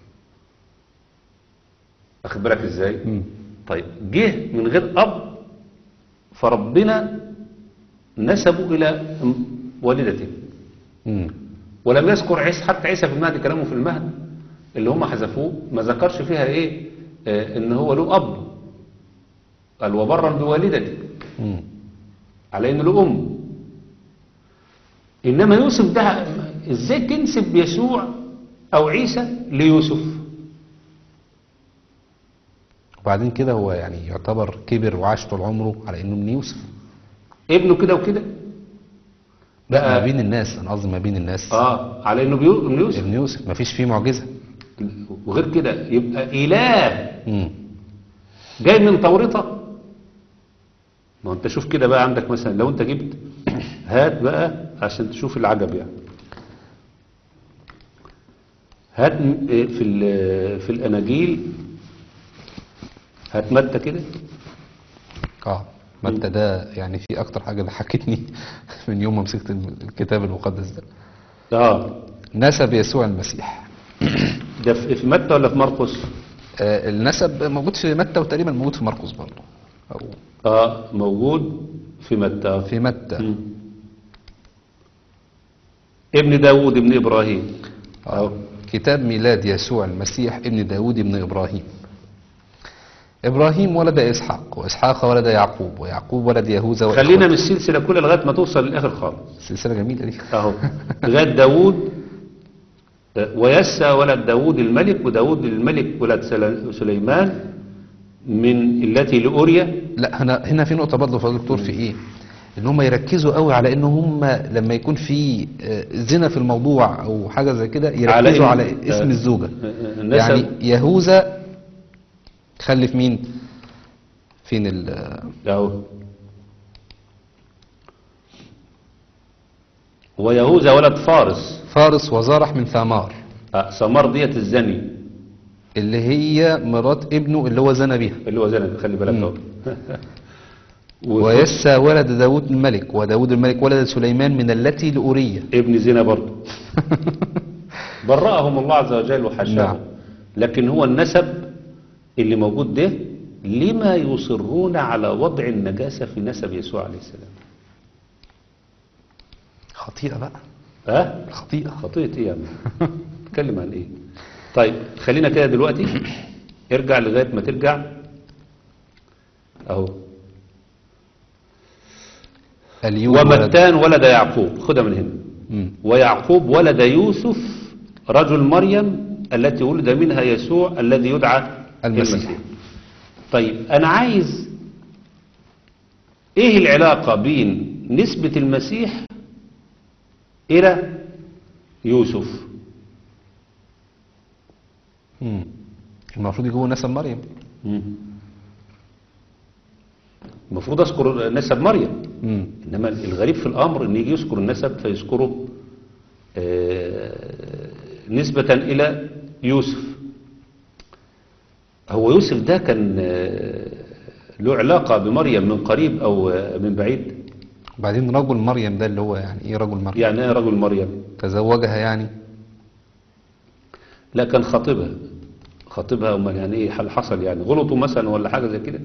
أخد بالك إزاي
مم.
طيب جه من غير أب فربنا نسبه إلى م- والدته
مم.
ولم يذكر عيسى حتى عيسى في المهد كلامه في المهد اللي هم حذفوه ما ذكرش فيها ايه آه ان هو له اب قال وبرا بوالدتي
مم.
على انه له ام انما يوسف ده ازاي تنسب يسوع او عيسى ليوسف
وبعدين كده هو يعني يعتبر كبر وعاش طول عمره على انه من يوسف
ابنه كده وكده
لا ما
بقى-
بين الناس انا قصدي ما بين الناس
اه على انه بيو- ابن يوسف
ابن يوسف ما فيش فيه معجزة
وغير كده يبقى اله
مم.
جاي من تورطة ما هو انت شوف كده بقى عندك مثلا لو انت جبت هات بقى عشان تشوف العجب يعني هات م- إيه في ال- في الاناجيل هات متى كده
اه متى ده يعني في اكتر حاجة ضحكتني من يوم ما مسكت الكتاب المقدس ده
اه
نسب يسوع المسيح
ده في في متى ولا في مرقس
آه النسب موجود في متى وتقريبا موجود في مرقس برضه او
اه موجود في متى
في متى
مم. ابن داوود ابن ابراهيم
آه. كتاب ميلاد يسوع المسيح ابن داود ابن إبراهيم إبراهيم ولد إسحاق وإسحاق ولد يعقوب ويعقوب ولد يهوذا
خلينا من السلسله كلها لغايه ما توصل للاخر خالص
سلسلة جميلة دي
اهو لغايه داوود آه، ويسى ولد داوود الملك وداوود الملك ولد سل- سليمان من التي لأوريا
لا هنا هنا في نقطة برضه فضل الدكتور في إيه؟ إن هم يركزوا قوي على إن هم لما يكون في آه، زنا في الموضوع أو حاجة زي كده يركزوا
إن-
على
آه،
اسم الزوجة
آه، آه، النسب-
يعني يهوذا خلف مين؟ فين ال
اهو ويهوذا ولد فارس
فارس وزارح من ثمار
آه، سمار ديت الزني
اللي هي مرات ابنه اللي هو زنى بيها
اللي هو زني خلي بالك
مم.
اهو و-
ويسى ولد داود الملك وداود الملك ولد سليمان من التي لأورية
ابن زنا برضه برأهم الله عز وجل وحشاه
نعم.
لكن هو النسب اللي موجود ده لما يصرون على وضع النجاسة في نسب يسوع عليه السلام
خطيئة بقى
ها
خطيئة
خطية ايه يا عم تتكلم عن ايه طيب خلينا كده دلوقتي ارجع لغاية ما ترجع اهو
اليوم ولد
ومتان ولد يعقوب خدها من هنا
مم.
ويعقوب ولد يوسف رجل مريم التي ولد منها يسوع الذي يدعى
المسيح.
طيب أنا عايز إيه العلاقة بين نسبة المسيح إلى يوسف
مم. المفروض يجيبوا نسب مريم
المفروض اذكر نسب مريم
مم.
انما الغريب في الامر ان يجي يذكر النسب فيذكره آه، نسبة الى يوسف هو يوسف ده كان آه، له علاقة بمريم من قريب او آه، من بعيد
وبعدين رجل مريم ده اللي هو يعني ايه رجل مريم
يعني ايه رجل مريم
تزوجها يعني
لا كان خطيبها خطيبها امال يعني ايه هل حصل يعني غلطوا مثلا ولا حاجة زي كده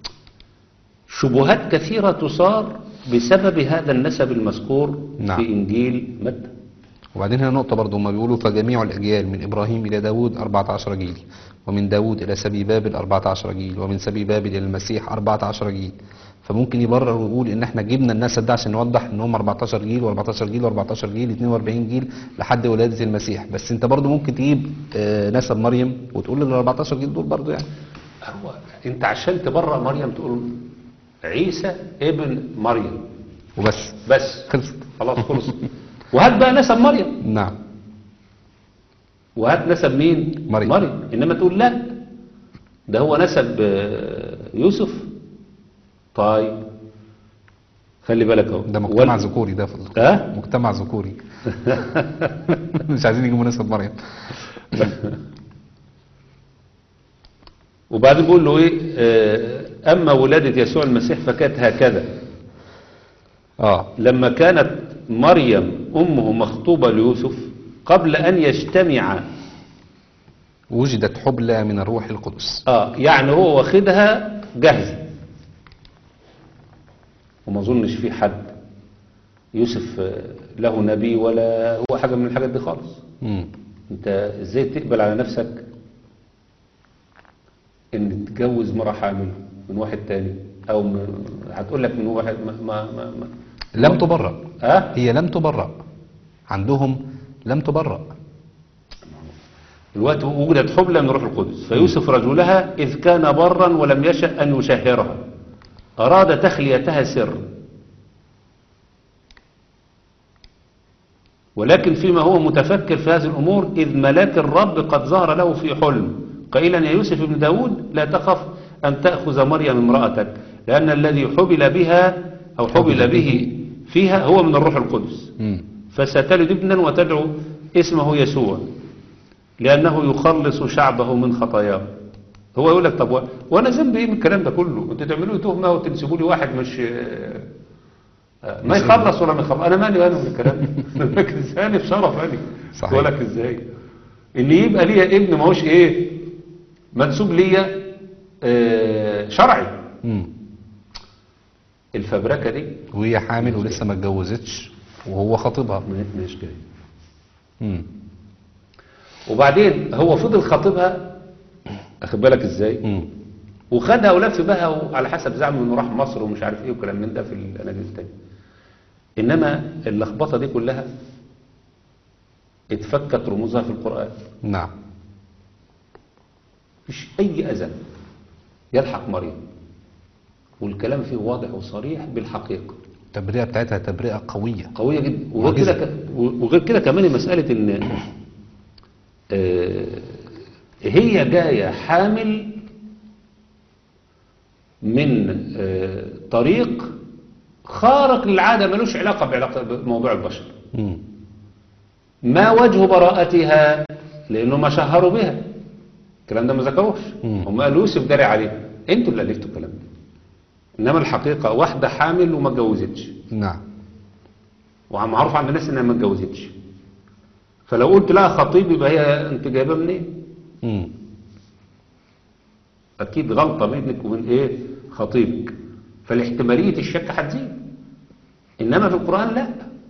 شبهات كثيرة تصار بسبب هذا النسب المذكور
نعم.
في انجيل متى
وبعدين هنا نقطة برضو ما بيقولوا فجميع الأجيال من إبراهيم إلى داود 14 جيل ومن داود إلى سبي بابل 14 جيل ومن سبي بابل إلى المسيح 14 جيل فممكن يبرر ويقول إن إحنا جبنا النسب ده عشان نوضح إن هم 14 جيل و14 جيل و14 جيل 42 جيل لحد ولادة المسيح بس أنت برضو ممكن تجيب آه، نسب مريم وتقول ال 14 جيل دول برضو يعني
هو انت عشان تبرأ مريم تقول عيسى ابن مريم
وبس
بس
خلصت
خلاص خلص وهات بقى نسب مريم
نعم
وهات نسب مين
مريم.
مريم انما تقول لا ده هو نسب آه، يوسف طيب خلي بالك اهو
ده مجتمع
وال-
ذكوري ده في الذكور.
ها
مجتمع ذكوري مش عايزين يجيبوا نسب مريم
وبعدين بيقول له ايه آه، اما ولادة يسوع المسيح فكانت هكذا
اه
لما كانت مريم امه مخطوبة ليوسف قبل ان يجتمع
وجدت حبلى من الروح القدس
اه يعني هو واخدها جاهزة وما اظنش في حد يوسف آه، له نبي ولا هو حاجة من الحاجات دي خالص
مم.
انت ازاي تقبل على نفسك ان تتجوز مرة حامل من واحد تاني او من هتقول لك من واحد ما ما ما, ما.
لم تبرأ
ها
هي لم تبرأ عندهم لم تبرأ
الوقت وجدت حبلى من روح القدس فيوسف رجلها إذ كان برا ولم يشأ أن يشهرها أراد تخليتها سر ولكن فيما هو متفكر في هذه الأمور إذ ملاك الرب قد ظهر له في حلم قائلا يا يوسف ابن داود لا تخف أن تأخذ مريم امرأتك لأن الذي حبل بها أو حبل به فيها هو من الروح القدس
مم.
فستلد ابنا وتدعو اسمه يسوع لأنه يخلص شعبه من خطاياه هو يقول لك طب و- وانا ذنبي ايه من الكلام ده كله انتوا تعملوا لي تهمه وتنسبوا لي واحد مش آه، آه، ما يخلص ولا ما يخلص انا مالي انا من الكلام ده لكن ازاي أنا في شرف انا
صحيح.
بقول لك ازاي ان يبقى ليا ابن ما هوش ايه منسوب ليا آه، شرعي
مم.
الفبركه دي
وهي حامل ولسه ما اتجوزتش وهو خاطبها
ما- مش جاي
مم.
وبعدين هو فضل خاطبها اخد بالك ازاي
مم.
وخدها ولف بها وعلى حسب زعمه انه راح مصر ومش عارف ايه وكلام من ده في الاناجيل التانية انما اللخبطه دي كلها اتفكت رموزها في القران
نعم
مفيش اي اذى يلحق مريم والكلام فيه واضح وصريح بالحقيقه
التبرئة بتاعتها تبرئة قوية
قويه جدا وغير كده
معجزة.
ك- وغير كده كمان مساله ان آه، هي جايه حامل من آه، طريق خارق للعاده ملوش علاقه بعلاقه بموضوع البشر
مم.
ما وجه براءتها لانه ما شهروا بها الكلام ده ما ذكروش
مم.
هم قالوا يوسف داري عليه انتوا اللي الفتوا الكلام ده انما الحقيقه واحده حامل وما اتجوزتش
نعم
ومعروف عند الناس انها ما اتجوزتش فلو قلت لها خطيب يبقى هي انت جايبها منين
مم.
اكيد غلطه بينك وبين ايه خطيبك فالاحتماليه الشك هتزيد انما في القران لا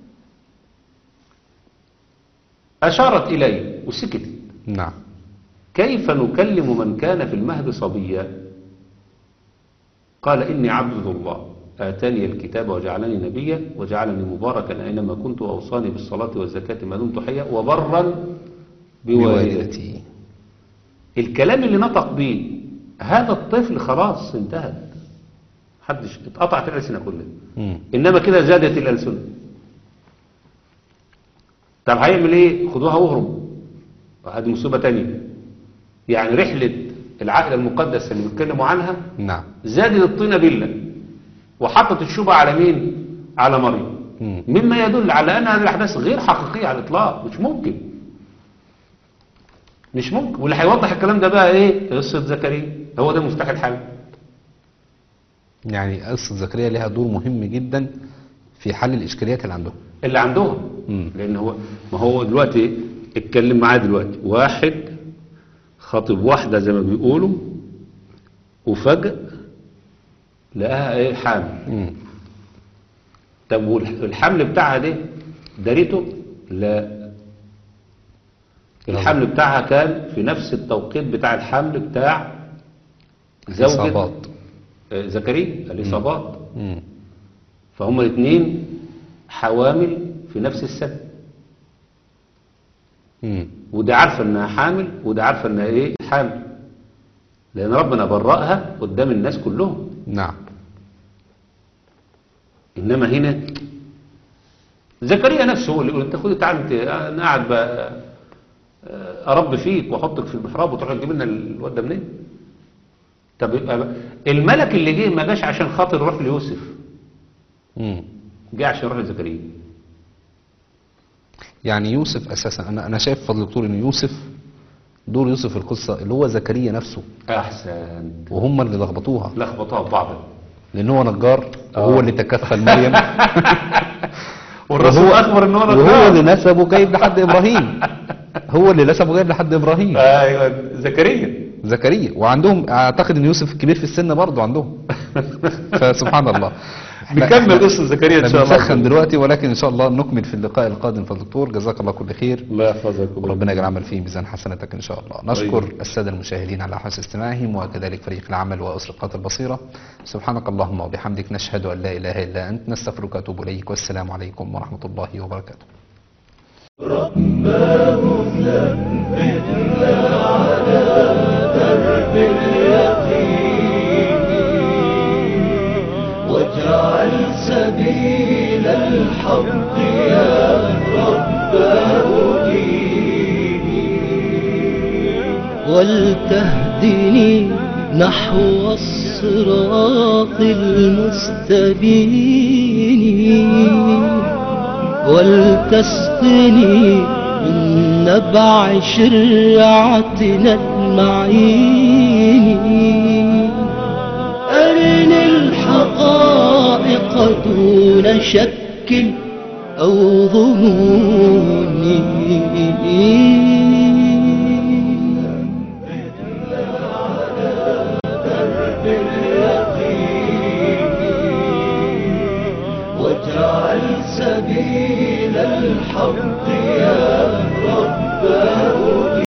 اشارت اليه وسكتت
نعم
كيف نكلم من كان في المهد صبيا قال إني عبد الله آتاني الكتاب وجعلني نبيا وجعلني مباركا أينما كنت وأوصاني بالصلاة والزكاة ما دمت حيا وبرا بوالدتي
بوالدتي
الكلام اللي نطق بيه هذا الطفل خلاص انتهت محدش اتقطعت الألسنة كلها
مم.
إنما كده زادت الألسنة طب هيعمل إيه خدوها واهرب هذه مصيبة تانية يعني رحلة العائلة المقدسة اللي بيتكلموا عنها
نعم
زادت الطينة بلة وحطت الشبهة على مين؟ على مريم
مم.
مما يدل على أن هذه الأحداث غير حقيقية على الإطلاق مش ممكن مش ممكن واللي هيوضح الكلام ده بقى إيه؟ قصة زكريا هو ده مفتاح الحل
يعني قصة زكريا لها دور مهم جدا في حل الإشكاليات اللي عندهم
اللي عندهم
مم.
لأن هو ما هو دلوقتي اتكلم معاه دلوقتي واحد خاطب واحدة زي ما بيقولوا وفجأة لقاها ايه حامل
مم.
طب والحمل بتاعها ده داريته لا الحمل بتاعها كان في نفس التوقيت بتاع الحمل بتاع زوجة
إصابات
آه، زكريا الإصابات
مم.
فهم الاثنين حوامل في نفس السنة
مم.
وده عارفة انها حامل وده عارفة انها ايه حامل لان ربنا برأها قدام الناس كلهم
نعم
انما هنا زكريا نفسه هو اللي يقول انت خدي تعالى انت انا قاعد بقى آه، ارب فيك واحطك في المحراب وتروح تجيب لنا الواد ده منين طب يبقى الملك اللي جه ما جاش عشان خاطر يروح ليوسف
مم.
جه عشان يروح لزكريا
يعني يوسف أساسا أنا أنا شايف فضل الدكتور إن يوسف دور يوسف في القصة اللي هو زكريا نفسه
احسن
وهم اللي لخبطوها
لخبطوها في بعض
لأن هو نجار وهو
آه.
اللي تكفل مريم
والرسول اخبر ان هو
وهو
نجار.
اللي نسبه جايب لحد إبراهيم هو اللي نسبه جايب لحد إبراهيم
ايوه زكريا
زكريا وعندهم اعتقد ان يوسف الكبير في السن برضه عندهم فسبحان الله إحنا-
نكمل
إحنا-
قصة زكريا ان
احنا
شاء الله
بنسخن دلوقتي ولكن ان شاء الله نكمل في اللقاء القادم فالدكتور جزاك الله كل خير
الله يحفظك
وربنا يجعل عمل فيه ميزان حسناتك ان شاء الله نشكر الساده المشاهدين على حسن استماعهم وكذلك فريق العمل واسرقات البصيره سبحانك اللهم وبحمدك نشهد ان لا اله الا انت نستغفرك ونتوب اليك والسلام عليكم ورحمه الله وبركاته
واجعل سبيل الحق يا رب هديني ولتهدني نحو الصراط المستبين ولتسقني من نبع شرعتنا المعين أرني الحقائق دون شك أو ظنون واجعل سبيل الحق يا رب